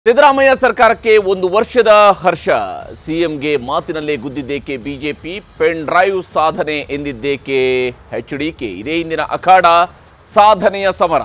ಸಿದ್ದರಾಮಯ್ಯ ಸರ್ಕಾರಕ್ಕೆ ಒಂದು ವರ್ಷದ ಹರ್ಷ ಸಿಎಂಗೆ ಮಾತಿನಲ್ಲೇ ಗುದ್ದಿದ್ದೇಕೆ ಬಿಜೆಪಿ ಪೆನ್ ಡ್ರೈವ್ ಸಾಧನೆ ಎಂದಿದ್ದೇಕೆ ಎಚ್ಡಿಕೆ ಇದೇ ಇಂದಿನ ಅಖಾಡ ಸಾಧನೆಯ ಸಮರ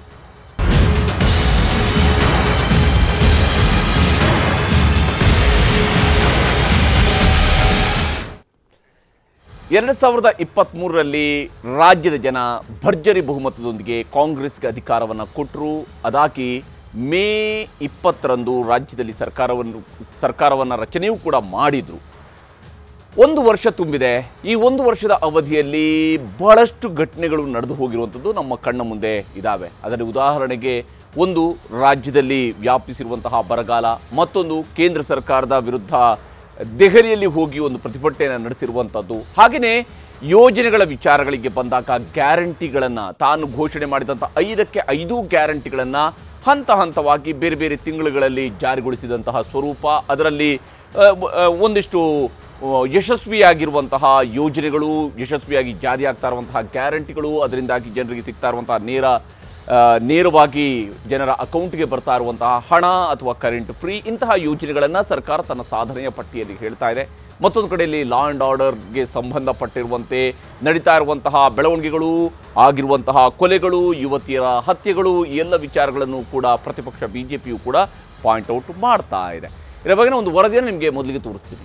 ಎರಡು ಸಾವಿರದ ಇಪ್ಪತ್ತ್ಮೂರರಲ್ಲಿ ರಾಜ್ಯದ ಜನ ಭರ್ಜರಿ ಬಹುಮತದೊಂದಿಗೆ ಕಾಂಗ್ರೆಸ್ಗೆ ಅಧಿಕಾರವನ್ನು ಕೊಟ್ಟರು ಅದಾಗಿ ಮೇ ಇಪ್ಪತ್ತರಂದು ರಾಜ್ಯದಲ್ಲಿ ಸರ್ಕಾರವನ್ನು ಸರ್ಕಾರವನ್ನು ರಚನೆಯೂ ಕೂಡ ಮಾಡಿದರು ಒಂದು ವರ್ಷ ತುಂಬಿದೆ ಈ ಒಂದು ವರ್ಷದ ಅವಧಿಯಲ್ಲಿ ಬಹಳಷ್ಟು ಘಟನೆಗಳು ನಡೆದು ಹೋಗಿರುವಂಥದ್ದು ನಮ್ಮ ಕಣ್ಣ ಮುಂದೆ ಇದ್ದಾವೆ ಅದರ ಉದಾಹರಣೆಗೆ ಒಂದು ರಾಜ್ಯದಲ್ಲಿ ವ್ಯಾಪಿಸಿರುವಂತಹ ಬರಗಾಲ ಮತ್ತೊಂದು ಕೇಂದ್ರ ಸರ್ಕಾರದ ವಿರುದ್ಧ ದೆಹಲಿಯಲ್ಲಿ ಹೋಗಿ ಒಂದು ಪ್ರತಿಭಟನೆಯನ್ನು ನಡೆಸಿರುವಂಥದ್ದು ಹಾಗೆಯೇ ಯೋಜನೆಗಳ ವಿಚಾರಗಳಿಗೆ ಬಂದಾಗ ಗ್ಯಾರಂಟಿಗಳನ್ನು ತಾನು ಘೋಷಣೆ ಮಾಡಿದಂಥ ಐದಕ್ಕೆ ಐದು ಗ್ಯಾರಂಟಿಗಳನ್ನು ಹಂತ ಹಂತವಾಗಿ ಬೇರೆ ಬೇರೆ ತಿಂಗಳುಗಳಲ್ಲಿ ಜಾರಿಗೊಳಿಸಿದಂತಹ ಸ್ವರೂಪ ಅದರಲ್ಲಿ ಆ, ವ- ಆ, ಒಂದಿಷ್ಟು ಆ, ಯಶಸ್ವಿಯಾಗಿರುವಂತಹ ಯೋಜನೆಗಳು ಯಶಸ್ವಿಯಾಗಿ ಜಾರಿಯಾಗ್ತಾ ಇರುವಂತಹ ಗ್ಯಾರಂಟಿಗಳು ಅದರಿಂದಾಗಿ ಜನರಿಗೆ ಸಿಗ್ತಾ ಇರುವಂತಹ ನೇರ ಆ, ನೇರವಾಗಿ ಜನರ ಅಕೌಂಟ್ಗೆ ಬರ್ತಾ ಇರುವಂತಹ ಹಣ ಅಥವಾ ಕರೆಂಟ್ ಫ್ರೀ ಇಂತಹ ಯೋಜನೆಗಳನ್ನು ಸರ್ಕಾರ ತನ್ನ ಸಾಧನೆಯ ಪಟ್ಟಿಯಲ್ಲಿ ಹೇಳ್ತಾ ಇದೆ ಮತ್ತೊಂದು ಕಡೆಯಲ್ಲಿ ಲಾ ಆ್ಯಂಡ್ ಆರ್ಡರ್ಗೆ ಸಂಬಂಧಪಟ್ಟಿರುವಂತೆ ನಡೀತಾ ಇರುವಂತಹ ಬೆಳವಣಿಗೆಗಳು ಆಗಿರುವಂತಹ ಕೊಲೆಗಳು ಯುವತಿಯರ ಹತ್ಯೆಗಳು ಈ ಎಲ್ಲ ವಿಚಾರಗಳನ್ನು ಕೂಡ ಪ್ರತಿಪಕ್ಷ ಬಿಜೆಪಿಯು ಕೂಡ ಪಾಯಿಂಟ್ ಔಟ್ ಮಾಡ್ತಾ ಇದೆ ಇದರ ಬಗ್ಗೆ ಒಂದು ವರದಿಯನ್ನು ನಿಮಗೆ ಮೊದಲಿಗೆ ತೋರಿಸ್ತೀನಿ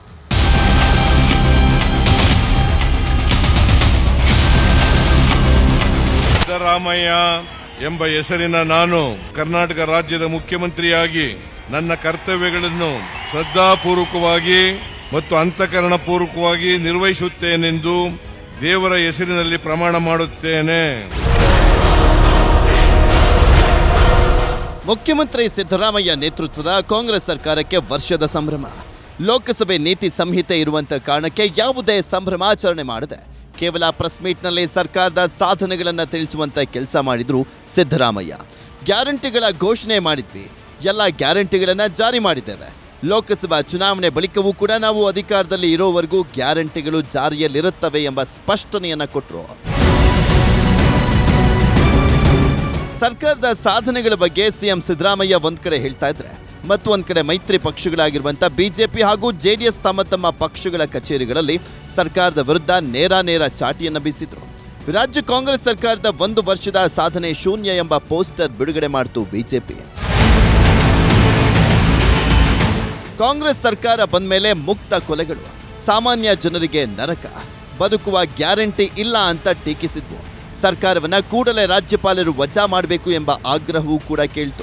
ಸಿದ್ದರಾಮಯ್ಯ ಎಂಬ ಹೆಸರಿನ ನಾನು ಕರ್ನಾಟಕ ರಾಜ್ಯದ ಮುಖ್ಯಮಂತ್ರಿಯಾಗಿ ನನ್ನ ಕರ್ತವ್ಯಗಳನ್ನು ಶ್ರದ್ಧಾಪೂರ್ವಕವಾಗಿ ಮತ್ತು ಅಂತಃಕರಣಪೂರ್ವಕವಾಗಿ ನಿರ್ವಹಿಸುತ್ತೇನೆಂದು ದೇವರ ಹೆಸರಿನಲ್ಲಿ ಪ್ರಮಾಣ ಮಾಡುತ್ತೇನೆ ಮುಖ್ಯಮಂತ್ರಿ ಸಿದ್ದರಾಮಯ್ಯ ನೇತೃತ್ವದ ಕಾಂಗ್ರೆಸ್ ಸರ್ಕಾರಕ್ಕೆ ವರ್ಷದ ಸಂಭ್ರಮ ಲೋಕಸಭೆ ನೀತಿ ಸಂಹಿತೆ ಇರುವಂತ ಕಾರಣಕ್ಕೆ ಯಾವುದೇ ಸಂಭ್ರಮಾಚರಣೆ ಮಾಡದೆ ಕೇವಲ ಪ್ರೆಸ್ ಮೀಟ್ನಲ್ಲಿ ಸರ್ಕಾರದ ಸಾಧನೆಗಳನ್ನು ತಿಳಿಸುವಂತ ಕೆಲಸ ಮಾಡಿದ್ರು ಸಿದ್ದರಾಮಯ್ಯ ಗ್ಯಾರಂಟಿಗಳ ಘೋಷಣೆ ಮಾಡಿದ್ವಿ ಎಲ್ಲ ಗ್ಯಾರಂಟಿಗಳನ್ನ ಜಾರಿ ಮಾಡಿದ್ದೇವೆ ಲೋಕಸಭಾ ಚುನಾವಣೆ ಬಳಿಕವೂ ಕೂಡ ನಾವು ಅಧಿಕಾರದಲ್ಲಿ ಇರೋವರೆಗೂ ಗ್ಯಾರಂಟಿಗಳು ಜಾರಿಯಲ್ಲಿರುತ್ತವೆ ಎಂಬ ಸ್ಪಷ್ಟನೆಯನ್ನ ಕೊಟ್ಟರು ಸರ್ಕಾರದ ಸಾಧನೆಗಳ ಬಗ್ಗೆ ಸಿಎಂ ಸಿದ್ದರಾಮಯ್ಯ ಒಂದ್ ಕಡೆ ಹೇಳ್ತಾ ಇದ್ರೆ ಮತ್ತು ಒಂದ್ ಕಡೆ ಮೈತ್ರಿ ಪಕ್ಷಗಳಾಗಿರುವಂತ ಬಿಜೆಪಿ ಹಾಗೂ ಜೆಡಿಎಸ್ ತಮ್ಮ ತಮ್ಮ ಪಕ್ಷಗಳ ಕಚೇರಿಗಳಲ್ಲಿ ಸರ್ಕಾರದ ವಿರುದ್ಧ ನೇರ ನೇರ ಚಾಟಿಯನ್ನ ಬೀಸಿದ್ರು ರಾಜ್ಯ ಕಾಂಗ್ರೆಸ್ ಸರ್ಕಾರದ ಒಂದು ವರ್ಷದ ಸಾಧನೆ ಶೂನ್ಯ ಎಂಬ ಪೋಸ್ಟರ್ ಬಿಡುಗಡೆ ಮಾಡಿತು ಬಿಜೆಪಿ ಕಾಂಗ್ರೆಸ್ ಸರ್ಕಾರ ಬಂದ್ಮೇಲೆ ಮುಕ್ತ ಕೊಲೆಗಳು ಸಾಮಾನ್ಯ ಜನರಿಗೆ ನರಕ ಬದುಕುವ ಗ್ಯಾರಂಟಿ ಇಲ್ಲ ಅಂತ ಟೀಕಿಸಿದ್ವು ಸರ್ಕಾರವನ್ನ ಕೂಡಲೇ ರಾಜ್ಯಪಾಲರು ವಜಾ ಮಾಡಬೇಕು ಎಂಬ ಆಗ್ರಹವೂ ಕೂಡ ಕೇಳ್ತು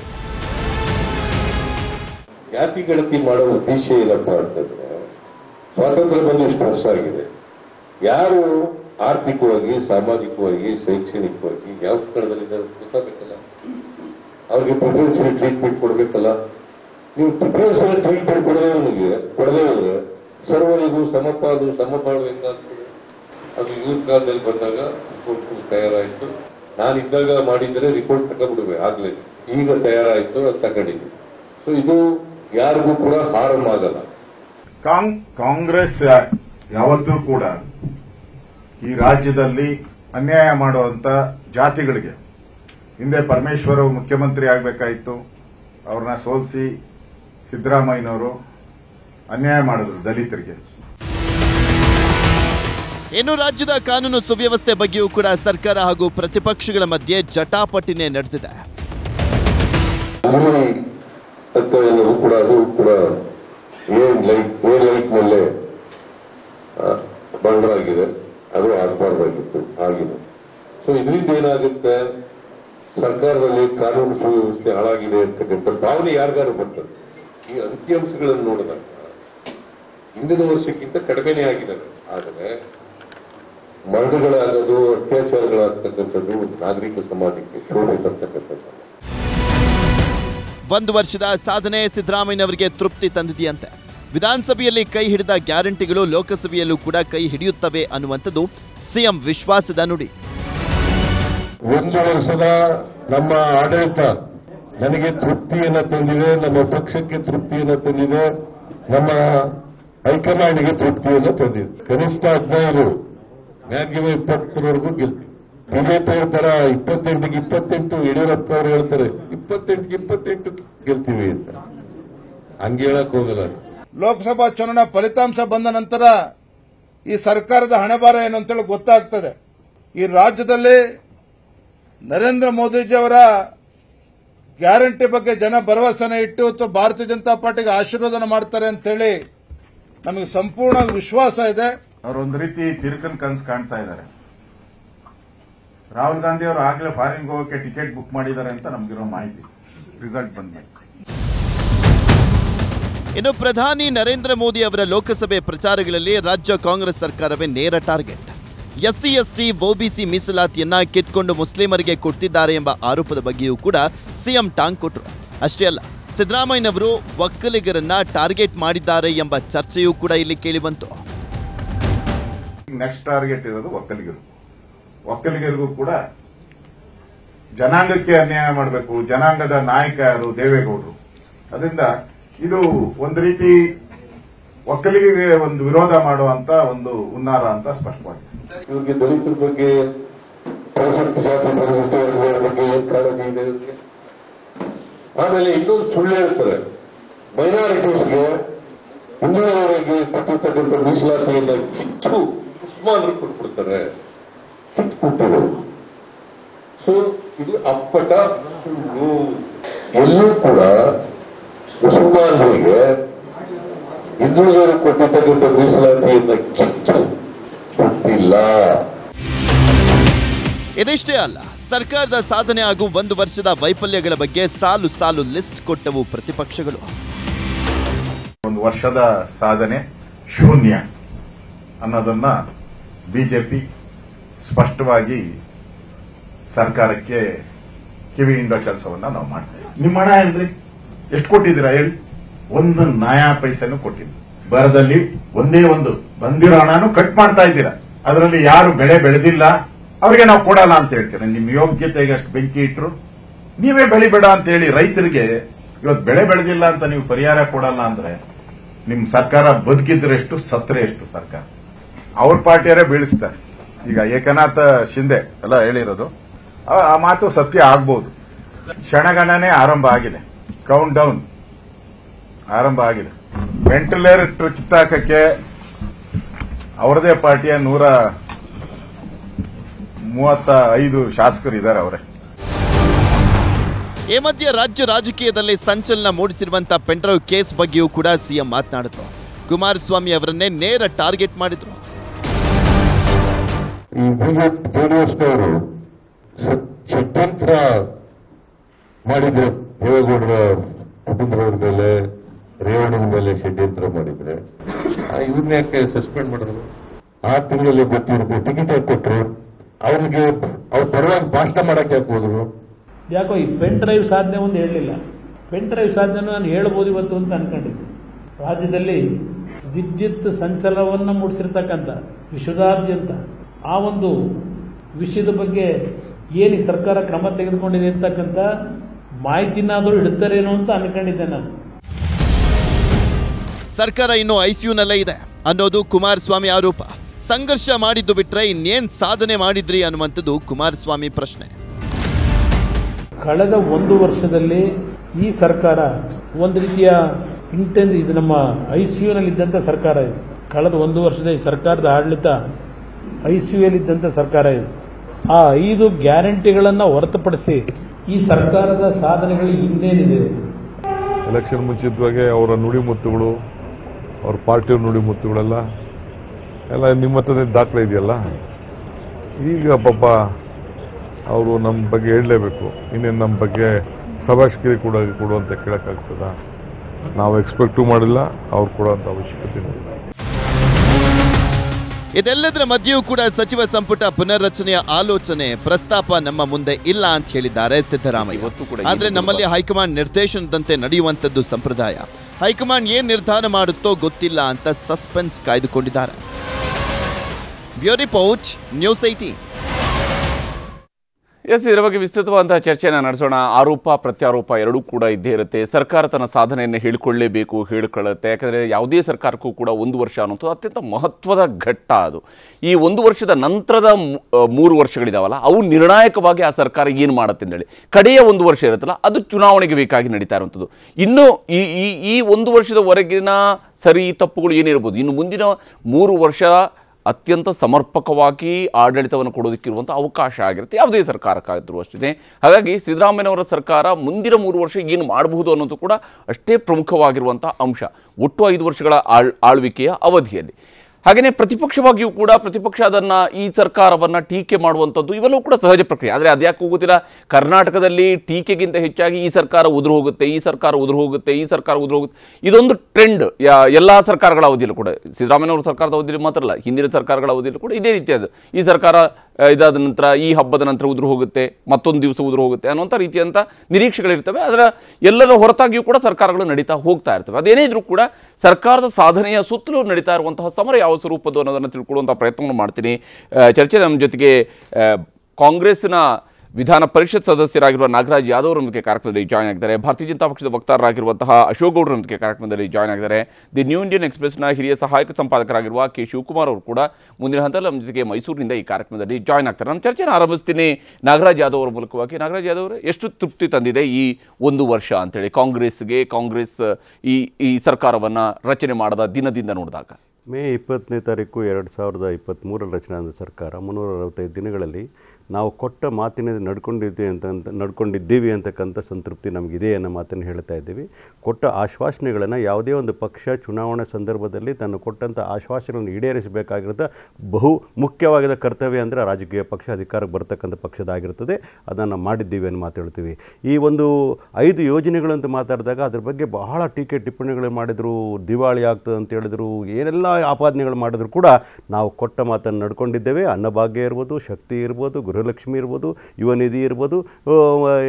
ಜಾತಿ ಗಣತಿ ಮಾಡೋ ಉದ್ದೇಶ ಏನಪ್ಪ ಅಂತಂದ್ರೆ ಸ್ವಾತಂತ್ರ್ಯ ಬಂದು ಇಷ್ಟು ವರ್ಷ ಆಗಿದೆ ಯಾರು ಆರ್ಥಿಕವಾಗಿ ಸಾಮಾಜಿಕವಾಗಿ ಶೈಕ್ಷಣಿಕವಾಗಿ ಯಾವ ಸ್ಥಳದಲ್ಲಿದ್ದಾರೆ ಅಂತ ಗೊತ್ತಾಗಬೇಕಲ್ಲ ಅವ್ರಿಗೆ ಪ್ರಿಫರೆನ್ಸಿಯಲ್ ಟ್ರೀಟ್ಮೆಂಟ್ ಕೊಡಬೇಕಲ್ಲ ನೀವು ಪ್ರಿಫರೆನ್ಸಿಯಲ್ ಟ್ರೀಟ್ಮೆಂಟ್ ಕೊಡದೇ ಅವನಿಗೆ ಕೊಡದೇ ಹೋದ್ರೆ ಸರ್ವರಿಗೂ ಸಮಪಾಲು ಸಮಪಾಲು ಹೆಂಗಾಗ್ತದೆ ಅದು ಇವ್ರ ಕಾಲದಲ್ಲಿ ಬಂದಾಗ ರಿಪೋರ್ಟ್ ತಯಾರಾಯಿತು ನಾನಿದ್ದಾಗ ಮಾಡಿದ್ರೆ ರಿಪೋರ್ಟ್ ತಗೊಂಡ್ಬಿಡುವೆ ಆಗ್ಲೇ ಈಗ ತಯಾರಾಯಿತು ಅದು ತಗೊಂಡಿದ್ವಿ ಸೊ ಇದು ಯಾರಿಗೂ ಕೂಡ ಹಾರಂ ಆಗಲ್ಲ ಕಾಂಗ್ ಕಾಂಗ್ರೆಸ್ ಯಾವತ್ತೂ ಕೂಡ ಈ ರಾಜ್ಯದಲ್ಲಿ ಅನ್ಯಾಯ ಮಾಡುವಂತ ಜಾತಿಗಳಿಗೆ ಹಿಂದೆ ಪರಮೇಶ್ವರ್ ಅವರು ಮುಖ್ಯಮಂತ್ರಿ ಆಗಬೇಕಾಯಿತು ಅವ್ರನ್ನ ಸೋಲಿಸಿ ಸಿದ್ದರಾಮಯ್ಯನವರು ಅನ್ಯಾಯ ಮಾಡಿದ್ರು ದಲಿತರಿಗೆ ಇನ್ನು ರಾಜ್ಯದ ಕಾನೂನು ಸುವ್ಯವಸ್ಥೆ ಬಗ್ಗೆಯೂ ಕೂಡ ಸರ್ಕಾರ ಹಾಗೂ ಪ್ರತಿಪಕ್ಷಗಳ ಮಧ್ಯೆ ಜಟಾಪಟಿನೇ ನಡೆದಿದೆ ಗುರಿ ಅಂತ ಎಲ್ಲವೂ ಕೂಡ ಅದು ಕೂಡ ಏನ್ ಲೈಟ್ ಏ ಲೈಟ್ ನಲ್ಲೇ ಬಂಡರಾಗಿದೆ ಅದು ಆಗಬಾರ್ದಾಗಿತ್ತು ಆಗಿದೆ ಸೊ ಇದರಿಂದ ಏನಾಗುತ್ತೆ ಸರ್ಕಾರದಲ್ಲಿ ಕಾನೂನು ಸುವ್ಯವಸ್ಥೆ ಹಾಳಾಗಿದೆ ಅಂತಕ್ಕಂಥ ಭಾವನೆ ಯಾರಿಗಾರು ಬರ್ತದೆ ಈ ಅಂಕಿಅಂಶಗಳನ್ನು ನೋಡಿದಾಗ ಹಿಂದಿನ ವರ್ಷಕ್ಕಿಂತ ಕಡಿಮೆನೇ ಆಗಿದ್ದಾವೆ ಆದರೆ ಮರಣಗಳಾಗೋದು ಅತ್ಯಾಚಾರಗಳಾಗ್ತಕ್ಕಂಥದ್ದು ಒಂದು ನಾಗರಿಕ ಸಮಾಜಕ್ಕೆ ಶೋಭೆ ತರ್ತಕ್ಕಂಥದ್ದು ಒಂದು ವರ್ಷದ ಸಾಧನೆ ಸಿದ್ದರಾಮಯ್ಯನವರಿಗೆ ತೃಪ್ತಿ ತಂದಿದೆಯಂತೆ ವಿಧಾನಸಭೆಯಲ್ಲಿ ಕೈ ಹಿಡಿದ ಗ್ಯಾರಂಟಿಗಳು ಲೋಕಸಭೆಯಲ್ಲೂ ಕೂಡ ಕೈ ಹಿಡಿಯುತ್ತವೆ ಅನ್ನುವಂಥದ್ದು ಸಿಎಂ ವಿಶ್ವಾಸದ ನುಡಿ ಒಂದು ವರ್ಷದ ನಮ್ಮ ಆಡಳಿತ ನನಗೆ ತೃಪ್ತಿಯನ್ನು ತಂದಿದೆ ನಮ್ಮ ಪಕ್ಷಕ್ಕೆ ತೃಪ್ತಿಯನ್ನು ತಂದಿದೆ ನಮ್ಮ ಹೈಕಮಾಂಡ್ಗೆ ತೃಪ್ತಿಯನ್ನು ತಂದಿದೆ ಕನಿಷ್ಠ ಹದಿನೈದು ಮ್ಯಾಕ್ಸಿಮಮ್ ಇಪ್ಪತ್ತರವರೆಗೂ ಗೆಲ್ತೀವಿ ಬಿಜೆಪಿ ತರ ಇಪ್ಪತ್ತೆಂಟಿಗೆ ಇಪ್ಪತ್ತೆಂಟು ಯಡಿಯೂರಪ್ಪ ಅವರು ಹೇಳ್ತಾರೆ ಇಪ್ಪತ್ತೆಂಟಿಗೆ ಇಪ್ಪತ್ತೆಂಟು ಗೆಲ್ತೀವಿ ಅಂತ ಹಂಗೆ ಹೇಳಕ್ ಹೋಗಲ್ಲ ಲೋಕಸಭಾ ಚುನಾವಣಾ ಫಲಿತಾಂಶ ಬಂದ ನಂತರ ಈ ಸರ್ಕಾರದ ಹಣೆಬಾರ ಏನು ಅಂತೇಳಿ ಗೊತ್ತಾಗ್ತದೆ ಈ ರಾಜ್ಯದಲ್ಲಿ ನರೇಂದ್ರ ಮೋದಿಜಿಯವರ ಗ್ಯಾರಂಟಿ ಬಗ್ಗೆ ಜನ ಭರವಸೆನ ಇಟ್ಟು ಅಥವಾ ಭಾರತೀಯ ಜನತಾ ಪಾರ್ಟಿಗೆ ಆಶೀರ್ವಾದನ ಮಾಡ್ತಾರೆ ಅಂತೇಳಿ ನಮಗೆ ಸಂಪೂರ್ಣ ವಿಶ್ವಾಸ ಇದೆ ಅವರೊಂದು ರೀತಿ ತಿರುಕನ್ ಕನ್ಸ್ ಕಾಣ್ತಾ ಇದ್ದಾರೆ ರಾಹುಲ್ ಗಾಂಧಿ ಅವರು ಆಗ್ಲೇ ಫಾರಿನ್ಗೆ ಹೋಗಕ್ಕೆ ಟಿಕೆಟ್ ಬುಕ್ ಮಾಡಿದ್ದಾರೆ ಅಂತ ನಮ್ಗಿರೋ ಮಾಹಿತಿ ರಿಸಲ್ಟ್ ಬಂದ್ಮೇಲೆ ಇನ್ನು ಪ್ರಧಾನಿ ನರೇಂದ್ರ ಮೋದಿ ಅವರ ಲೋಕಸಭೆ ಪ್ರಚಾರಗಳಲ್ಲಿ ರಾಜ್ಯ ಕಾಂಗ್ರೆಸ್ ಸರ್ಕಾರವೇ ನೇರ ಟಾರ್ಗೆಟ್ ಎಸ್ಸಿ ಎಸ್ಟಿ ಒಬಿಸಿ ಮೀಸಲಾತಿಯನ್ನ ಕಿತ್ಕೊಂಡು ಮುಸ್ಲಿಮರಿಗೆ ಕೊಡ್ತಿದ್ದಾರೆ ಎಂಬ ಆರೋಪದ ಬಗ್ಗೆಯೂ ಕೂಡ ಸಿಎಂ ಟಾಂಗ್ ಕೊಟ್ಟರು ಅಷ್ಟೇ ಅಲ್ಲ ಸಿದ್ದರಾಮಯ್ಯನವರು ಒಕ್ಕಲಿಗರನ್ನ ಟಾರ್ಗೆಟ್ ಮಾಡಿದ್ದಾರೆ ಎಂಬ ಚರ್ಚೆಯೂ ಕೂಡ ಇಲ್ಲಿ ಕೇಳಿಬಂತು ನೆಕ್ಸ್ಟ್ ಟಾರ್ಗೆಟ್ ಇರೋದು ಒಕ್ಕಲಿಗರು ಒಕ್ಕಲಿಗರಿಗೂ ಕೂಡ ಜನಾಂಗಕ್ಕೆ ಅನ್ಯಾಯ ಮಾಡಬೇಕು ಜನಾಂಗದ ನಾಯಕ ಯಾರು ದೇವೇಗೌಡರು ಅದರಿಂದ ಇದು ಒಂದು ರೀತಿ ಒಕ್ಕಲಿಗರಿಗೆ ಒಂದು ವಿರೋಧ ಮಾಡುವಂತ ಒಂದು ಹುನ್ನಾರ ಅಂತ ಸ್ಪಷ್ಟವಾಗಿದೆ ಇವ್ರಿಗೆ ದಲಿತರ ಬಗ್ಗೆ ಪರಿಶಿಷ್ಟ ಜಾತಿ ಪರಿಶಿಷ್ಟ ವರ್ಗಗಳ ಬಗ್ಗೆ ಏನ್ ಕಾಳಜಿ ಇದೆ ಇವ್ರಿಗೆ ಆಮೇಲೆ ಇನ್ನೊಂದು ಸುಳ್ಳು ಹೇಳ್ತಾರೆ ಮೈನಾರಿಟೀಸ್ಗೆ ಹಿಂದುಳಿದವರಿಗೆ ಕೊಟ್ಟಿರ್ತಕ್ಕಂಥ ಮೀಸಲಾತಿಯನ್ನ ಕಿತ್ತು ಮುಸ್ಮಾನರು ಕೊಟ್ಬಿಡ್ತಾರೆ ಕಿತ್ತು ಕೊಟ್ಟಿರೋದು ಸೊ ಇದು ಅಪ್ಪಟ ಸುಳ್ಳು ಎಲ್ಲೂ ಕೂಡ ಮುಸಲ್ಮಾನರಿಗೆ ಹಿಂದುಳಿದವರು ಕೊಟ್ಟಿರ್ತಕ್ಕಂಥ ಮೀಸಲಾತಿಯನ್ನ ಕಿತ್ತು ಕೊಟ್ಟಿಲ್ಲ ಇದಿಷ್ಟೇ ಅಲ್ಲ ಸರ್ಕಾರದ ಸಾಧನೆ ಹಾಗೂ ಒಂದು ವರ್ಷದ ವೈಫಲ್ಯಗಳ ಬಗ್ಗೆ ಸಾಲು ಸಾಲು ಲಿಸ್ಟ್ ಕೊಟ್ಟವು ಪ್ರತಿಪಕ್ಷಗಳು ಒಂದು ವರ್ಷದ ಸಾಧನೆ ಶೂನ್ಯ ಅನ್ನೋದನ್ನ ಬಿಜೆಪಿ ಸ್ಪಷ್ಟವಾಗಿ ಸರ್ಕಾರಕ್ಕೆ ಕಿವಿ ಹಿಂಡೋ ಕೆಲಸವನ್ನ ನಾವು ಮಾಡ್ತೇವೆ ನಿಮ್ಮ ಹಣ ಏನ್ರಿ ಎಷ್ಟು ಕೊಟ್ಟಿದ್ದೀರಾ ಹೇಳಿ ಒಂದು ನಯಾ ಪೈಸೆನೂ ಕೊಟ್ಟಿಲ್ಲ ಬರದಲ್ಲಿ ಒಂದೇ ಒಂದು ಬಂದಿರೋ ಹಣನು ಕಟ್ ಮಾಡ್ತಾ ಇದ್ದೀರಾ ಅದರಲ್ಲಿ ಯಾರು ಬೆಳೆ ಬೆಳೆದಿಲ್ಲ ಅವರಿಗೆ ನಾವು ಕೊಡಲ್ಲ ಅಂತ ಹೇಳ್ತೀರಾ ನಿಮ್ ಯೋಗ್ಯತೆಗೆ ಅಷ್ಟು ಬೆಂಕಿ ಇಟ್ರು ನೀವೇ ಬೆಳಿಬೇಡ ಅಂತ ಹೇಳಿ ರೈತರಿಗೆ ಇವತ್ತು ಬೆಳೆ ಬೆಳೆದಿಲ್ಲ ಅಂತ ನೀವು ಪರಿಹಾರ ಕೊಡಲ್ಲ ಅಂದ್ರೆ ನಿಮ್ ಸರ್ಕಾರ ಬದುಕಿದ್ರೆ ಎಷ್ಟು ಸತ್ರೆ ಎಷ್ಟು ಸರ್ಕಾರ ಅವ್ರ ಪಾರ್ಟಿಯರೇ ಬೀಳಿಸ್ತಾರೆ ಈಗ ಏಕನಾಥ ಶಿಂದೆ ಎಲ್ಲ ಹೇಳಿರೋದು ಆ- ಆ ಮಾತು ಸತ್ಯ ಆಗ್ಬಹುದು ಕ್ಷಣಗಣನೆ ಆರಂಭ ಆಗಿದೆ ಕೌಂಟ್ ಡೌನ್ ಆರಂಭ ಆಗಿದೆ ವೆಂಟಿಲೇಟರ್ ಕಿತ್ತಾಕಕ್ಕೆ ಅವರದೇ ಪಾರ್ಟಿಯ ನೂರ ಮೂವತ್ತ ಐದು ಶಾಸಕರು ಇದ್ದಾರೆ ಅವರೇ ಈ ಮಧ್ಯೆ ರಾಜ್ಯ ರಾಜಕೀಯದಲ್ಲಿ ಸಂಚಲನ ಮೂಡಿಸಿರುವಂತ ಪೆಂಡ್ರೈವ್ ಕೇಸ್ ಬಗ್ಗೆಯೂ ಕೂಡ ಸಿಎಂ ಮಾತನಾಡಿದ್ರು ಕುಮಾರಸ್ವಾಮಿ ಅವರನ್ನೇ ನೇರ ಟಾರ್ಗೆಟ್ ಮಾಡಿದ್ರು ಈ ಬಿಜೆಪಿ ಜೆಡಿಎಸ್ನವರು ಷಡ್ಯಂತ್ರ ಮಾಡಿದ್ರೆ ದೇವೇಗೌಡರ ಕುಟುಂಬದವ್ರ ಮೇಲೆ ರೇವಣ್ಣನ ಮೇಲೆ ಷಡ್ಯಂತ್ರ ಮಾಡಿದ್ರೆ ಇವ್ರನ್ನ ಯಾಕೆ ಸಸ್ಪೆಂಡ್ ಮಾಡಿದ್ರು ಆರು ತಿಂಗಳಲ್ಲಿ ಗೊತ್ತಿರುತ್ತೆ ಟಿಕೆಟ್ ಯಾಕೆ ಕೊಟ್ಟರು ಅವ್ರಿಗೆ ಅವ್ರ ಪರವಾಗಿ ಭಾಷಣ ಮಾಡಕ್ಕೆ ಯಾಕೆ ಹೋದ್ರು ಯಾಕೋ ಈ ಪೆನ್ ಡ್ರೈವ್ ಸಾಧನೆ ಒಂದು ಹೇಳಲಿಲ್ಲ ಪೆನ್ ಡ್ರೈವ್ ಸಾಧನೆ ನಾನು ಹೇಳ್ಬೋದು ಇವತ್ತು ಅಂತ ಅನ್ಕೊಂಡಿದ್ದೆ ರಾಜ್ಯದಲ್ಲಿ ವಿದ್ಯುತ್ ಸಂಚಲನವನ್ನು ಮೂಡಿಸಿರ್ತಕ್ಕಂಥ ವಿಶ್ವದಾದ್ಯಂತ ಆ ಒಂದು ವಿಷಯದ ಬಗ್ಗೆ ಏನು ಈ ಸರ್ಕಾರ ಕ್ರಮ ತೆಗೆದುಕೊಂಡಿದೆ ಅಂತಕ್ಕಂಥ ಮಾಹಿತಿನಾದರೂ ಇಡ್ತಾರೇನೋ ಅಂತ ಅನ್ಕೊಂಡಿದ್ದೆ ನಾನು ಸರ್ಕಾರ ಇನ್ನು ಐಸಿಯುನಲ್ಲೇ ಇದೆ ಅನ್ನೋದು ಕುಮಾರಸ್ವಾಮಿ ಆರೋಪ ಸಂಘರ್ಷ ಮಾಡಿದ್ದು ಬಿಟ್ರೆ ಇನ್ನೇನ್ ಸಾಧನೆ ಮಾಡಿದ್ರಿ ಅನ್ನುವಂಥದ್ದು ಕುಮಾರಸ್ವಾಮಿ ಪ್ರಶ್ನೆ ಕಳೆದ ಒಂದು ವರ್ಷದಲ್ಲಿ ಈ ಸರ್ಕಾರ ಒಂದು ರೀತಿಯ ಇಂಟೆನ್ ಇದು ನಮ್ಮ ಐ ಸಿ ಇದ್ದಂಥ ಸರ್ಕಾರ ಇದು ಕಳೆದ ಒಂದು ವರ್ಷದ ಈ ಸರ್ಕಾರದ ಆಡಳಿತ ಐ ಸಿ ಇದ್ದಂಥ ಸರ್ಕಾರ ಇದು ಆ ಐದು ಗ್ಯಾರಂಟಿಗಳನ್ನು ಹೊರತುಪಡಿಸಿ ಈ ಸರ್ಕಾರದ ಸಾಧನೆಗಳು ಇನ್ನೇನಿದೆ ಎಲೆಕ್ಷನ್ ಮುಂಚಿತವಾಗಿ ಅವರ ನುಡಿಮುತ್ತುಗಳು ಅವ್ರ ಪಾರ್ಟಿಯವ್ರ ನುಡಿಮುತ್ತುಗಳೆಲ್ಲ ಎಲ್ಲ ನಿಮ್ಮ ಹತ್ರನೇ ದಾಖಲೆ ಇದೆಯಲ್ಲ ಈಗ ಪಾಪ ಅವರು ನಮ್ಮ ಬಗ್ಗೆ ಹೇಳಲೇಬೇಕು ಇನ್ನೇನು ನಮ್ಮ ಬಗ್ಗೆ ಸಭಾಷ್ಕಿರಿ ಕೂಡ ಕೊಡುವಂತ ಕೇಳೋಕ್ಕಾಗ್ತದ ನಾವು ಎಕ್ಸ್ಪೆಕ್ಟು ಮಾಡಿಲ್ಲ ಅವ್ರು ಕೊಡುವಂಥ ಅವಶ್ಯಕತೆ ಇಲ್ಲ ಇದೆಲ್ಲದರ ಮಧ್ಯೆಯೂ ಕೂಡ ಸಚಿವ ಸಂಪುಟ ಪುನರ್ರಚನೆಯ ಆಲೋಚನೆ ಪ್ರಸ್ತಾಪ ನಮ್ಮ ಮುಂದೆ ಇಲ್ಲ ಅಂತ ಹೇಳಿದ್ದಾರೆ ಸಿದ್ದರಾಮಯ್ಯ ಇವತ್ತು ಕೂಡ ಈ ಆದ್ರೆ ಒಂದು ನಮ್ಮಲ್ಲಿ ಹೈಕಮಾಂಡ್ ನಿರ್ದೇಶನದಂತೆ ನಡೆಯುವಂತದ್ದು ಸಂಪ್ರದಾಯ ಹೈಕಮಾಂಡ್ ಏನ್ ನಿರ್ಧಾರ ಮಾಡುತ್ತೋ ಗೊತ್ತಿಲ್ಲ ಅಂತ ಸಸ್ಪೆನ್ಸ್ ಕಾಯ್ದುಕೊಂಡಿದ್ದಾರೆ bureau report news IT S ಇದರ ಬಗ್ಗೆ ವಿಸ್ತೃತವಾದಂತಹ ಚರ್ಚೆಯನ್ನು ನಡೆಸೋಣ ಆರೋಪ ಪ್ರತ್ಯಾರೋಪ ಎರಡೂ ಕೂಡ ಇದ್ದೇ ಇರುತ್ತೆ ಸರ್ಕಾರ ತನ್ನ ಸಾಧನೆಯನ್ನು ಹೇಳಿಕೊಳ್ಳೇಬೇಕು ಹೇಳಿಕೊಳ್ಳುತ್ತೆ ಯಾಕಂದರೆ ಯಾವುದೇ ಸರ್ಕಾರಕ್ಕೂ ಕೂಡ ಒಂದು ವರ್ಷ ಅನ್ನೋದು ಅತ್ಯಂತ ಮಹತ್ವದ ಘಟ್ಟ ಅದು ಈ ಒಂದು ವರ್ಷದ ನಂತರದ ಮೂ- ಆ, ಮೂರು ವರ್ಷಗಳಿದಾವಲ್ಲ ಅವು ನಿರ್ಣಾಯಕವಾಗಿ ಆ ಸರ್ಕಾರ ಏನು ಮಾಡುತ್ತೆ ಅಂತೇಳಿ ಕಡೆಯ ಒಂದು ವರ್ಷ ಇರುತ್ತಲ್ಲ ಅದು ಚುನಾವಣೆಗೆ ಬೇಕಾಗಿ ನಡೀತಾ ಇರುವಂಥದ್ದು ಇನ್ನು ಈ ಈ ಈ ಒಂದು ವರ್ಷದವರೆಗಿನ ಸರಿ ತಪ್ಪುಗಳು ಏನಿರ್ಬೋದು ಇನ್ನು ಮುಂದಿನ ಮೂರು ವರ್ಷ ಅತ್ಯಂತ ಸಮರ್ಪಕವಾಗಿ ಆಡಳಿತವನ್ನು ಕೊಡೋದಕ್ಕಿರುವಂಥ ಅವಕಾಶ ಆಗಿರುತ್ತೆ ಯಾವುದೇ ಸರ್ಕಾರಕ್ಕಾದರೂ ಅಷ್ಟೇ ಹಾಗಾಗಿ ಸಿದ್ದರಾಮಯ್ಯನವರ ಸರ್ಕಾರ ಮುಂದಿನ ಮೂರು ವರ್ಷ ಏನು ಮಾಡಬಹುದು ಅನ್ನೋದು ಕೂಡ ಅಷ್ಟೇ ಪ್ರಮುಖವಾಗಿರುವಂಥ ಅಂಶ ಒಟ್ಟು ಐದು ವರ್ಷಗಳ ಆಳ್ ಆಳ್ವಿಕೆಯ ಅವಧಿಯಲ್ಲಿ ಹಾಗೆಯೇ ಪ್ರತಿಪಕ್ಷವಾಗಿಯೂ ಕೂಡ ಪ್ರತಿಪಕ್ಷ ಅದನ್ನು ಈ ಸರ್ಕಾರವನ್ನು ಟೀಕೆ ಮಾಡುವಂಥದ್ದು ಇವೆಲ್ಲವೂ ಕೂಡ ಸಹಜ ಪ್ರಕ್ರಿಯೆ ಆದರೆ ಅದ್ಯಾಕೆ ಹೋಗುತ್ತಿಲ್ಲ ಕರ್ನಾಟಕದಲ್ಲಿ ಟೀಕೆಗಿಂತ ಹೆಚ್ಚಾಗಿ ಈ ಸರ್ಕಾರ ಉದುರು ಹೋಗುತ್ತೆ ಈ ಸರ್ಕಾರ ಉದುರು ಹೋಗುತ್ತೆ ಈ ಸರ್ಕಾರ ಉದುರು ಹೋಗುತ್ತೆ ಇದೊಂದು ಟ್ರೆಂಡ್ ಎಲ್ಲ ಸರ್ಕಾರಗಳ ಅವಧಿಯಲ್ಲೂ ಕೂಡ ಸಿದ್ದರಾಮಯ್ಯನವರ ಸರ್ಕಾರದ ಅವಧಿಯಲ್ಲಿ ಮಾತ್ರ ಅಲ್ಲ ಹಿಂದಿನ ಸರ್ಕಾರಗಳ ಅವಧಿಯಲ್ಲೂ ಕೂಡ ಇದೇ ರೀತಿಯಾದ ಈ ಸರ್ಕಾರ ಆ, ಇದಾದ ನಂತರ ಈ ಹಬ್ಬದ ನಂತರ ಉದುರು ಹೋಗುತ್ತೆ ಮತ್ತೊಂದು ದಿವಸ ಉದುರು ಹೋಗುತ್ತೆ ಅನ್ನುವಂಥ ರೀತಿಯಂಥ ನಿರೀಕ್ಷೆಗಳಿರ್ತವೆ ಅದರ ಎಲ್ಲರ ಹೊರತಾಗಿಯೂ ಕೂಡ ಸರ್ಕಾರಗಳು ನಡೀತಾ ಹೋಗ್ತಾ ಇರ್ತವೆ ಅದೇನೇ ಇದ್ರೂ ಕೂಡ ಸರ್ಕಾರದ ಸಾಧನೆಯ ಸುತ್ತಲೂ ನಡೀತಾ ಇರುವಂತಹ ಸಮರ ಯಾವ ಸ್ವರೂಪದ್ದು ಅನ್ನೋದನ್ನು ತಿಳ್ಕೊಳ್ಳುವಂಥ ಪ್ರಯತ್ನವನ್ನು ಮಾಡ್ತೀನಿ ಆ, ಚರ್ಚೆ ನಮ್ಮ ಜೊತೆಗೆ ಆ, ಕಾಂಗ್ರೆಸ್ನ ವಿಧಾನ ಪರಿಷತ್ ಸದಸ್ಯರಾಗಿರುವ ನಾಗರಾಜ್ ಯಾದವ್ ಅವರೊಂದಿಗೆ ಕಾರ್ಯಕ್ರಮದಲ್ಲಿ ಜಾಯ್ನ್ ಆಗಿದ್ದಾರೆ ಭಾರತೀಯ ಜನತಾ ಪಕ್ಷದ ವಕ್ತಾರರಾಗಿರುವಂತಹ ಅಶೋಕ್ ಗೌಡ್ರೊಂದಿಗೆ ಕಾರ್ಯಕ್ರಮದಲ್ಲಿ ಜಾಯ್ನ್ ಆಗಿದ್ದಾರೆ ದಿ ನ್ಯೂ ಇಂಡಿಯನ್ ಎಕ್ಸ್ಪ್ರೆಸ್ನ ಹಿರಿಯ ಸಹಾಯಕ ಸಂಪಾದಕರಾಗಿರುವ ಕೆ ಶಿವಕುಮಾರ್ ಅವರು ಕೂಡ ಮುಂದಿನ ಹಂತದಲ್ಲಿ ನಮ್ಮ ಜೊತೆಗೆ ಮೈಸೂರಿನಿಂದ ಈ ಕಾರ್ಯಕ್ರಮದಲ್ಲಿ ಜಾಯ್ನ್ ಆಗ್ತಾರೆ ನಾನು ಚರ್ಚೆನ ಆರಂಭಿಸ್ತೀನಿ ನಾಗರಾಜ್ ಯಾದವ್ ಅವರ ಮೂಲಕವಾಗಿ ನಾಗರಾಜ್ ಯಾದವ್ ಅವರೇ ಎಷ್ಟು ತೃಪ್ತಿ ತಂದಿದೆ ಈ ಒಂದು ವರ್ಷ ಅಂತೇಳಿ ಕಾಂಗ್ರೆಸ್ಗೆ ಕಾಂಗ್ರೆಸ್ ಈ ಈ ಸರ್ಕಾರವನ್ನು ರಚನೆ ಮಾಡದ ದಿನದಿಂದ ನೋಡಿದಾಗ ಮೇ ಇಪ್ಪತ್ತನೇ ತಾರೀಕು ಎರಡು ಸಾವಿರದ ಇಪ್ಪತ್ತ್ಮೂರರ ರಚನೆ ಆದ ಸರ್ಕಾರ ಮುನ್ನೂರ ಅರವತ್ತೈದು ದಿನಗಳಲ್ಲಿ ನಾವು ಕೊಟ್ಟ ಮಾತಿನ ನಡ್ಕೊಂಡಿದ್ದೀವಿ ಅಂತ ಅಂತ- ನಡ್ಕೊಂಡಿದ್ದೀವಿ ಅಂತಕ್ಕಂಥ ಸಂತೃಪ್ತಿ ನಮಗಿದೆ ಅನ್ನೋ ಮಾತನ್ನು ಹೇಳ್ತಾ ಇದ್ದೀವಿ ಕೊಟ್ಟ ಆಶ್ವಾಸನೆಗಳನ್ನು ಯಾವುದೇ ಒಂದು ಪಕ್ಷ ಚುನಾವಣೆ ಸಂದರ್ಭದಲ್ಲಿ ತಾನು ಕೊಟ್ಟಂಥ ಆಶ್ವಾಸನೆಗಳನ್ನು ಈಡೇರಿಸಬೇಕಾಗಿರೋದ ಬಹು ಮುಖ್ಯವಾಗಿದ್ದ ಕರ್ತವ್ಯ ಅಂದರೆ ರಾಜಕೀಯ ಪಕ್ಷ ಅಧಿಕಾರಕ್ಕೆ ಬರ್ತಕ್ಕಂಥ ಪಕ್ಷದಾಗಿರ್ತದೆ ಅದನ್ನು ಮಾಡಿದ್ದೀವಿ ಅನ್ನೋ ಮಾತು ಹೇಳ್ತೀವಿ ಈ ಒಂದು ಐದು ಯೋಜನೆಗಳು ಅಂತ ಮಾತಾಡಿದಾಗ ಅದ್ರ ಬಗ್ಗೆ ಬಹಳ ಟೀಕೆ ಟಿಪ್ಪಣಿಗಳು ಮಾಡಿದರು ದಿವಾಳಿ ಆಗ್ತದೆ ಅಂತ ಹೇಳಿದ್ರು ಏನೆಲ್ಲ ಆಪಾದನೆಗಳು ಮಾಡಿದ್ರು ಕೂಡ ನಾವು ಕೊಟ್ಟ ಮಾತನ್ನು ನಡ್ಕೊಂಡಿದ್ದೇವೆ ಅನ್ನಭಾಗ್ಯ ಇರ್ಬೋದು ಶಕ್ತಿ ಇರ್ಬೋದು ಗೃಹಲಕ್ಷ್ಮಿ ಇರ್ಬೋದು ಯುವ ನಿಧಿ ಇರ್ಬೋದು ಆ,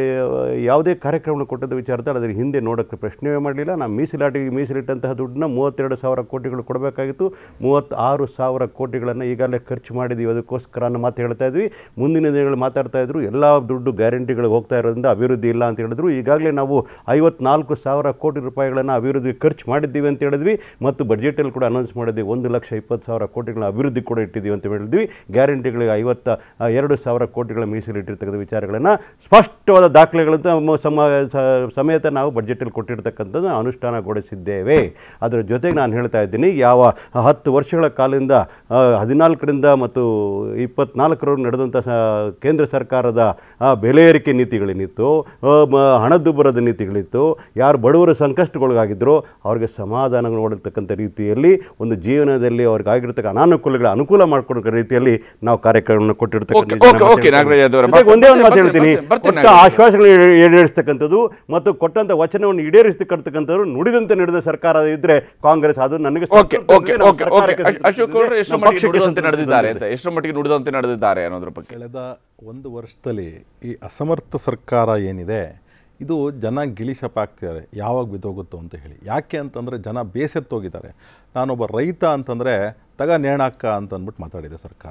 ಯಾವುದೇ ಕಾರ್ಯಕ್ರಮ ಕೊಟ್ಟದ ವಿಚಾರದಲ್ಲಿ ಅದರ ಹಿಂದೆ ನೋಡೋಕ್ಕೆ ಪ್ರಶ್ನೆಯೇ ಮಾಡಲಿಲ್ಲ ನಾವು ಮೀಸಲಾಟಿಗೆ ಮೀಸಲಿಟ್ಟಂತಹ ದುಡ್ಡನ್ನ ಮೂವತ್ತೆರಡು ಸಾವಿರ ಕೋಟಿಗಳು ಕೊಡಬೇಕಾಗಿತ್ತು ಮೂವತ್ತಾರು ಸಾವಿರ ಕೋಟಿಗಳನ್ನು ಈಗಾಗಲೇ ಖರ್ಚು ಮಾಡಿದ್ದೀವಿ ಅದಕ್ಕೋಸ್ಕರ ಅನ್ನೋ ಮಾತು ಹೇಳ್ತಾ ಇದ್ವಿ ಮುಂದಿನ ದಿನಗಳು ಮಾತಾಡ್ತಾ ಇದ್ರು ಎಲ್ಲ ದುಡ್ಡು ಗ್ಯಾರಂಟಿಗಳು ಹೋಗ್ತಾ ಇರೋದ್ರಿಂದ ಅಭಿವೃದ್ಧಿ ಇಲ್ಲ ಅಂತ ಹೇಳಿದ್ರು ಈಗಾಗಲೇ ನಾವು ಐವತ್ನಾಲ್ಕು ಸಾವಿರ ಕೋಟಿ ರೂಪಾಯಿಗಳನ್ನು ಅಭಿವೃದ್ಧಿಗೆ ಖರ್ಚು ಮಾಡಿದ್ದೀವಿ ಅಂತ ಹೇಳಿದ್ವಿ ಮತ್ತು ಬಜೆಟಲ್ಲಿ ಕೂಡ ಅನೌನ್ಸ್ ಮಾಡಿದ್ವಿ ಒಂದು ಲಕ್ಷ ಇಪ್ಪತ್ತು ಸಾವಿರ ಕೋಟಿಗಳನ್ನ ಅಭಿವೃದ್ಧಿ ಕೂಡ ಇಟ್ಟಿದ್ದೀವಿ ಅಂತ ಹೇಳಿದ್ವಿ ಗ್ಯಾರಂಟಿಗಳಿಗೆ ಐವತ್ತ ಆ, ಎರಡು ಸಾವಿರ ಕೋಟಿಗಳ ಮೀಸಲಿಟ್ಟಿರ್ತಕ್ಕಂಥ ವಿಚಾರಗಳನ್ನು ಸ್ಪಷ್ಟವಾದ ದಾಖಲೆಗಳಂತ ಮ- ಸಮ ಸ- ಸಮೇತ ನಾವು ಬಜೆಟಲ್ಲಿ ಕೊಟ್ಟಿರ್ತಕ್ಕಂಥದ್ದು ಅನುಷ್ಠಾನಗೊಳಿಸಿದ್ದೇವೆ ಅದರ ಜೊತೆಗೆ ನಾನು ಹೇಳ್ತಾ ಇದ್ದೀನಿ ಯಾವ ಹತ್ತು ವರ್ಷಗಳ ಕಾಲದಿಂದ ಆ, ಹದಿನಾಲ್ಕರಿಂದ ಮತ್ತು ಇಪ್ಪತ್ನಾಲ್ಕರವರೆಗೆ ನಡೆದಂಥ ಸ ಕೇಂದ್ರ ಸರ್ಕಾರದ ಆ, ಬೆಲೆ ಏರಿಕೆ ನೀತಿಗಳೇನಿತ್ತು ಆ, ಮ- ಹಣದುಬ್ಬರದ ನೀತಿಗಳಿತ್ತು ಯಾರು ಬಡವರು ಸಂಕಷ್ಟಗೊಳಗಾಗಿದ್ದರೋ ಅವ್ರಿಗೆ ಸಮಾಧಾನ ನೋಡಿರ್ತಕ್ಕಂಥ ರೀತಿಯಲ್ಲಿ ಒಂದು ಜೀವನದಲ್ಲಿ ಅವ್ರಿಗೆ ಆಗಿರ್ತಕ್ಕ ಅನಾನುಕೂಲಗಳ ಅನುಕೂಲ ಮಾಡಿಕೊಡೋ ರೀತಿಯಲ್ಲಿ ನಾವು ಕಾರ್ಯಕ್ರಮವನ್ನು ಕೊಟ್ಟಿರ್ತಕ್ಕಂಥ okay, okay, okay, Nagaraj Yadav ಅವರೇ. ಜೊತೆಗೆ ಒಂದೇ ಒಂದು ಮಾತು ಬರ್ತೀನಿ, ಹೇಳ್ತೀನಿ ಬರ್ತೀನಿ, ಬರ್ತೀನಿ, ಕೊಟ್ಟ ನಾಗರಾಜ್. ಆಶ್ವಾಸಗಳು ಈಡೇರಿಸ್ತಕ್ಕಂಥದ್ದು ಮತ್ತು ಕೊಟ್ಟಂತ ವಚನವನ್ನು ಈಡೇರಿಸ್ತಕ್ಕಂಥದ್ದು ನುಡಿದಂತೆ ನಡೆದ ಸರ್ಕಾರ ಇದ್ರೆ ಕಾಂಗ್ರೆಸ್ ಅದು ನನಗೆ ಓಕೆ ಸಂತೃಪ್ತಿ ಓಕೆ ತಂದಿದೆ, ನಮ್ಮ ಓಕೆ ಓಕೆ ಸರ್ಕಾರಕ್ಕೆ ಅಶ್- ಅಶೋಕ್ ಅವರು ಎಷ್ಟು ನಮ್ಮ ಮಟ್ಟಿಗೆ ಪಕ್ಷಕ್ಕೆ ನುಡಿದಂತೆ ಸಂತೃಪ್ತಿ ನಡೆದಿದ್ದಾರೆ ತಂದಿದೆ. ಅಂತ ಎಷ್ಟು ಮಟ್ಟಿಗೆ ನುಡಿದಂತೆ ನಡೆದಿದ್ದಾರೆ ಅನ್ನೋದ್ರ ಬಗ್ಗೆ ಕಳೆದ ಒಂದು ವರ್ಷದಲ್ಲಿ ಈ ಅಸಮರ್ಥ ಸರ್ಕಾರ ಏನಿದೆ ಇದು ಜನ ಗಿಳಿಶಪ ಆಗ್ತಿದ್ದಾರೆ ಯಾವಾಗ ಬಿದ್ದೋಗುತ್ತೋ ಅಂತ ಹೇಳಿ ಯಾಕೆ ಅಂತಂದರೆ ಜನ ಬೇಸೆತ್ತೋಗಿದ್ದಾರೆ ನಾನೊಬ್ಬ ರೈತ ಅಂತಂದರೆ ತಗ ನೇಣಾಕ ಅಂತ ಅಂದ್ಬಿಟ್ಟು ಮಾತಾಡಿದೆ ಸರ್ಕಾರ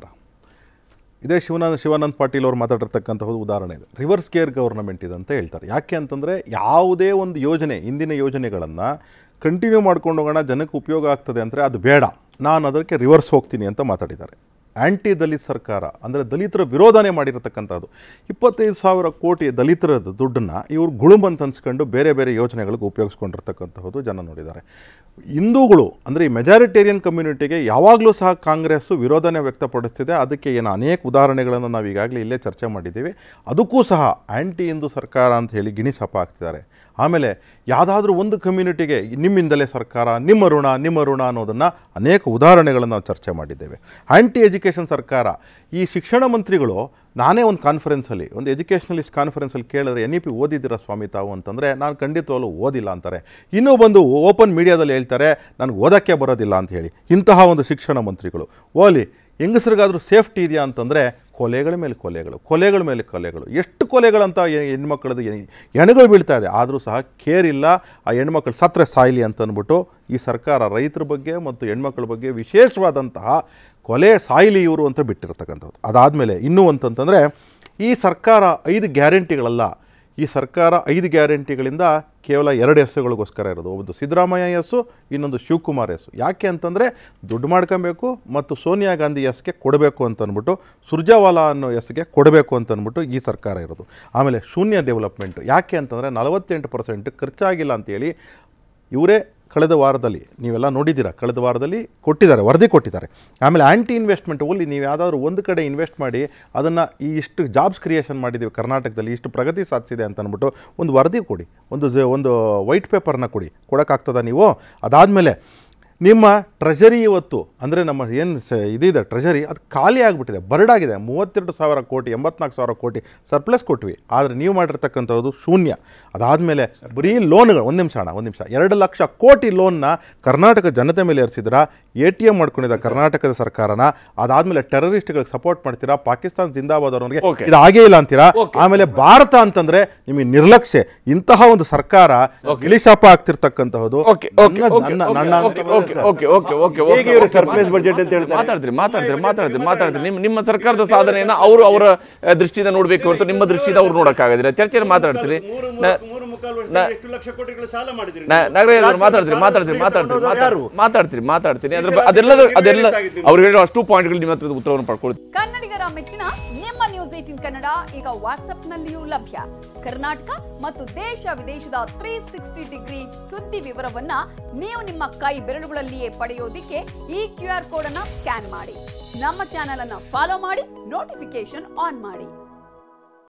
ಇದೇ ಶಿವನಂದ ಶಿವಾನಂದ್ ಪಾಟೀಲ್ ಅವರು ಮಾತಾಡಿರ್ತಕ್ಕಂಥದ್ದು ಉದಾಹರಣೆ ಇದೆ ರಿವರ್ಸ್ ಗೇರ್ ಗವರ್ನಮೆಂಟ್ ಇದೆ ಅಂತ ಹೇಳ್ತಾರೆ ಯಾಕೆ ಅಂತಂದರೆ ಯಾವುದೇ ಒಂದು ಯೋಜನೆ ಇಂದಿನ ಯೋಜನೆಗಳನ್ನು ಕಂಟಿನ್ಯೂ ಮಾಡ್ಕೊಂಡು ಹೋಗೋಣ ಜನಕ್ಕೆ ಉಪಯೋಗ ಆಗ್ತದೆ ಅಂದರೆ ಅದು ಬೇಡ ನಾನು ಅದಕ್ಕೆ ರಿವರ್ಸ್ ಹೋಗ್ತೀನಿ ಅಂತ ಮಾತಾಡಿದ್ದಾರೆ ಆ್ಯಂಟಿ ದಲಿತ್ ಸರ್ಕಾರ ಅಂದರೆ ದಲಿತರ ವಿರೋಧನೆ ಮಾಡಿರತಕ್ಕಂಥದ್ದು ಇಪ್ಪತ್ತೈದು ಸಾವಿರ ಕೋಟಿ ದಲಿತರ ದುಡ್ಡನ್ನು ಇವರು ಗುಳುಮ್ ಅಂತ ಅನ್ಸ್ಕೊಂಡು ಬೇರೆ ಬೇರೆ ಯೋಜನೆಗಳಿಗೆ ಉಪಯೋಗಿಸ್ಕೊಂಡಿರ್ತಕ್ಕಂಥದ್ದು ಜನ ನೋಡಿದ್ದಾರೆ ಹಿಂದೂಗಳು ಅಂದರೆ ಈ ಮೆಜಾರಿಟೇರಿಯನ್ ಕಮ್ಯುನಿಟಿಗೆ ಯಾವಾಗಲೂ ಸಹ ಕಾಂಗ್ರೆಸ್ಸು ವಿರೋಧನೆ ವ್ಯಕ್ತಪಡಿಸ್ತಿದೆ ಅದಕ್ಕೆ ಏನು ಅನೇಕ ಉದಾಹರಣೆಗಳನ್ನು ನಾವು ಈಗಾಗಲೇ ಇಲ್ಲೇ ಚರ್ಚೆ ಮಾಡಿದ್ದೀವಿ ಅದಕ್ಕೂ ಸಹ ಆ್ಯಂಟಿ ಹಿಂದೂ ಸರ್ಕಾರ ಅಂತ ಹೇಳಿ ಗಿಣಿಶಾಪ ಹಾಕ್ತಿದ್ದಾರೆ ಆಮೇಲೆ ಯಾವುದಾದ್ರೂ ಒಂದು ಕಮ್ಯುನಿಟಿಗೆ ನಿಮ್ಮಿಂದಲೇ ಸರ್ಕಾರ ನಿಮ್ಮ ಋಣ ನಿಮ್ಮ ಋಣ ಅನ್ನೋದನ್ನು ಅನೇಕ ಉದಾಹರಣೆಗಳನ್ನು ನಾವು ಚರ್ಚೆ ಮಾಡಿದ್ದೇವೆ ಆ್ಯಂಟಿ ಎಜುಕೇಷನ್ ಸರ್ಕಾರ ಈ ಶಿಕ್ಷಣ ಮಂತ್ರಿಗಳು ನಾನೇ ಒಂದು ಕಾನ್ಫರೆನ್ಸಲ್ಲಿ ಒಂದು ಎಜುಕೇಷನಲಿಸ್ಟ್ ಕಾನ್ಫರೆನ್ಸಲ್ಲಿ ಕೇಳಿದ್ರೆ ಎನ್ ಇ ಪಿ ಓದಿದ್ದೀರಾ ಸ್ವಾಮಿ ತಾವು ಅಂತಂದರೆ ನಾನು ಖಂಡಿತವಾಗ್ಲೂ ಓದಿಲ್ಲ ಅಂತಾರೆ ಇನ್ನೂ ಬಂದು ಓಪನ್ ಮೀಡಿಯಾದಲ್ಲಿ ಹೇಳ್ತಾರೆ ನನಗೆ ಓದೋಕ್ಕೆ ಬರೋದಿಲ್ಲ ಅಂತ ಹೇಳಿ ಇಂತಹ ಒಂದು ಶಿಕ್ಷಣ ಮಂತ್ರಿಗಳು ಓಲಿ ಹೆಂಗಸರಿಗಾದರೂ ಸೇಫ್ಟಿ ಇದೆಯಾ ಅಂತಂದರೆ ಕೊಲೆಗಳ ಮೇಲೆ ಕೊಲೆಗಳು ಕೊಲೆಗಳ ಮೇಲೆ ಕೊಲೆಗಳು ಎಷ್ಟು ಕೊಲೆಗಳಂತ ಹೆ- ಹೆಣ್ಮಕ್ಳದ್ದು ಹೆ- ಹೆಣಗಳು ಬೀಳ್ತಾ ಇದೆ ಆದರೂ ಸಹ ಕೇರ್ ಇಲ್ಲ ಆ ಹೆಣ್ಮಕ್ಳು ಸತ್ರೆ ಸಾಯಲಿ ಅಂತ ಅಂದ್ಬಿಟ್ಟು ಈ ಸರ್ಕಾರ ರೈತರ ಬಗ್ಗೆ ಮತ್ತು ಹೆಣ್ಮಕ್ಳ ಬಗ್ಗೆ ವಿಶೇಷವಾದಂತಹ ಕೊಲೆ ಸಾಯಲಿ ಇವರು ಅಂತ ಬಿಟ್ಟಿರ್ತಕ್ಕಂಥದ್ದು ಅದಾದಮೇಲೆ ಇನ್ನೂ ಅಂತಂತಂದರೆ ಈ ಸರ್ಕಾರ ಐದು ಗ್ಯಾರಂಟಿಗಳಲ್ಲ ಈ ಸರ್ಕಾರ ಐದು ಗ್ಯಾರಂಟಿಗಳಿಂದ ಕೇವಲ ಎರಡು ಹೆಸರುಗಳಿಗೋಸ್ಕರ ಇರೋದು ಒಂದು ಸಿದ್ದರಾಮಯ್ಯ ಹೆಸರು ಇನ್ನೊಂದು ಶಿವಕುಮಾರ್ ಹೆಸರು ಯಾಕೆ ಅಂತಂದರೆ ದುಡ್ಡು ಮಾಡ್ಕೊಬೇಕು ಮತ್ತು ಸೋನಿಯಾ ಗಾಂಧಿ ಹೆಸ್ಗೆ ಕೊಡಬೇಕು ಅಂತ ಅಂದ್ಬಿಟ್ಟು ಸುರ್ಜಾವಾಲಾ ಅನ್ನೋ ಹೆಸ್ಗೆ ಕೊಡಬೇಕು ಅಂತ ಅಂದ್ಬಿಟ್ಟು ಈ ಸರ್ಕಾರ ಇರೋದು ಆಮೇಲೆ ಶೂನ್ಯ ಡೆವಲಪ್ಮೆಂಟು ಯಾಕೆ ಅಂತಂದರೆ ನಲವತ್ತೆಂಟು ಪರ್ಸೆಂಟ್ ಖರ್ಚಾಗಿಲ್ಲ ಅಂತೇಳಿ ಇವರೇ ಕಳೆದ ವಾರದಲ್ಲಿ ನೀವೆಲ್ಲ ನೋಡಿದ್ದೀರಾ ಕಳೆದ ವಾರದಲ್ಲಿ ಕೊಟ್ಟಿದ್ದಾರೆ ವರದಿ ಕೊಟ್ಟಿದ್ದಾರೆ ಆಮೇಲೆ ಆ್ಯಂಟಿ ಇನ್ವೆಸ್ಟ್ಮೆಂಟ್ ಓನ್ಲಿ ನೀವು ಯಾವುದಾದ್ರು ಒಂದು ಕಡೆ ಇನ್ವೆಸ್ಟ್ ಮಾಡಿ ಅದನ್ನು ಈ ಇಷ್ಟು ಜಾಬ್ಸ್ ಕ್ರಿಯೇಷನ್ ಮಾಡಿದ್ದೀವಿ ಕರ್ನಾಟಕದಲ್ಲಿ ಇಷ್ಟು ಪ್ರಗತಿ ಸಾಧಿಸಿದೆ ಅಂತ ಅಂದ್ಬಿಟ್ಟು ಒಂದು ವರದಿ ಕೊಡಿ ಒಂದು ಝ- ಒಂದು ವೈಟ್ ಪೇಪರ್ನ ಕೊಡಿ ಕೊಡೋಕ್ಕಾಗ್ತದ ನೀವು ಅದಾದಮೇಲೆ ನಿಮ್ಮ ಟ್ರೆಜರಿ ಇವತ್ತು ಅಂದರೆ ನಮ್ಮ ಏನು ಸ ಇದಿದೆ ಟ್ರೆಜರಿ ಅದು ಖಾಲಿ ಆಗಿಬಿಟ್ಟಿದೆ ಬರ್ಡಾಗಿದೆ ಮೂವತ್ತೆರಡು ಸಾವಿರ ಕೋಟಿ ಎಂಬತ್ನಾಲ್ಕು ಸಾವಿರ ಕೋಟಿ ಸರ್ಪ್ಲಸ್ ಕೊಟ್ವಿ ಆದರೆ ನೀವು ಮಾಡಿರ್ತಕ್ಕಂಥದ್ದು ಶೂನ್ಯ ಅದಾದಮೇಲೆ ಬರೀ ಲೋನ್ಗಳು ಒಂದು ನಿಮಿಷ ಅಣ್ಣ ಒಂದು ನಿಮಿಷ ಎರಡು ಲಕ್ಷ ಕೋಟಿ ಲೋನ್ನ ಕರ್ನಾಟಕ ಜನತೆ ಮೇಲೆ ಏರಿಸಿದ್ರ ಎ ಟಿ ಎಮ್ ಮಾಡ್ಕೊಂಡಿದ್ದ ಕರ್ನಾಟಕದ ಸರ್ಕಾರನ ಅದಾದಮೇಲೆ ಟೆರರಿಸ್ಟ್ಗಳಿಗೆ ಸಪೋರ್ಟ್ ಮಾಡ್ತೀರಾ ಪಾಕಿಸ್ತಾನ ಜಿಂದಾಬಾದ್ ಅವ್ರಿಗೆ Okay. ಇದು ಆಗೇ ಇಲ್ಲ ಅಂತೀರಾ ಆಮೇಲೆ ಭಾರತ ಅಂತಂದ್ರೆ ನಿಮಗೆ ನಿರ್ಲಕ್ಷ್ಯ ಇಂತಹ ಒಂದು ಸರ್ಕಾರ ಇಳಿಶಾಪ ಆಗ್ತಿರ್ತಕ್ಕಂತಹದ್ದು ಓಕೆ ಓಕೆ ನನ್ನ- ಓಕೆ ನನ್ನ- ನನ್ನ ಓಕೆ ಅನುಭವ okay sir. Okay okay okay ಹೇಗೆ ಇವರು surplus budget ಅಂತ ಹೇಳ್ತಾರೆ? ಮಾತಾಡ್ತೀರಿ ಮಾತಾಡ್ತೀರಿ ಮಾತಾಡ್ತೀರಿ ಮಾತಾಡ್ತೀರಿ ನಿಮ್ಮ ನಿಮ್ಮ ಸರ್ಕಾರದ ಸಾಧನೆಯನ್ನ ಅವರು ಅವರ ಆ, ದೃಷ್ಟಿಯಿಂದ ನೋಡ್ಬೇಕು ಹೊರತು ನಿಮ್ಮ ದೃಷ್ಟಿಯಿಂದ ಅವ್ರು ನೋಡಕ್ಕಾಗೋದಿಲ್ಲ ಚರ್ಚೆಯಲ್ಲಿ ಮಾತಾಡ್ತೀರಿ ಮೂರು ನ- ಮೂರು ಮುಕ್ಕಾಲು ನ- ವರ್ಷದಲ್ಲಿ ಎಷ್ಟು ಲಕ್ಷ ಕೋಟಿಗಳು ಸಾಲ ಮಾಡಿದ್ರಿ ನ- ನಾಗರಾಜ್ ಅವರು ಮಾತಾಡ್ತೀರಿ ಮಾತಾಡ್ತೀರಿ ಮಾತಾಡ್ತೀರಿ ಮಾತಾಡ್ತೀರಿ ಮಾತಾಡ್ತೀರಿ ಮಾತಾಡ್ತೀನಿ ಅದ್ರ ಬ- ಅದೆಲ್ಲದ ಅದೆಲ್ಲ ಅವ್ರು ಹೇಳೋ ಅಷ್ಟು ಪಾಯಿಂಟ್ಗಳು ನಿಮ್ಮ ಹತ್ರ ಉತ್ತರವನ್ನು ಪಡ್ಕೊಳ್ತೀವಿ ಕನ್ನಡಿಗರ ಮೆಚ್ಚಿನ ನಿಮ್ಮ ನ್ಯೂಸ್ ಏಟಿನ್ ಕನ್ನಡ ಈಗ ವಾಟ್ಸ್ಆಪ್ನಲ್ಲಿಯೂ ಲಭ್ಯ ಕರ್ನಾಟಕ ಮತ್ತು ದೇಶ ವಿದೇಶದ ತ್ರೀ ಸಿಕ್ಸ್ಟಿ ಡಿಗ್ರಿ ಸುದ್ದಿ ವಿವರವನ್ನ ನೀವು ನಿಮ್ಮ ಕೈ ಬೆರಳುಗಳಲ್ಲಿಯೇ ಪಡೆಯೋದಿಕ್ಕೆ ಈ ಕ್ಯೂ ಆರ್ ಕೋಡ್ ಅನ್ನ ಸ್ಕ್ಯಾನ್ ಮಾಡಿ ನಮ್ಮ ಚಾನೆಲ್ ಅನ್ನ ಫಾಲೋ ಮಾಡಿ ನೋಟಿಫಿಕೇಶನ್ ಆನ್ ಮಾಡಿ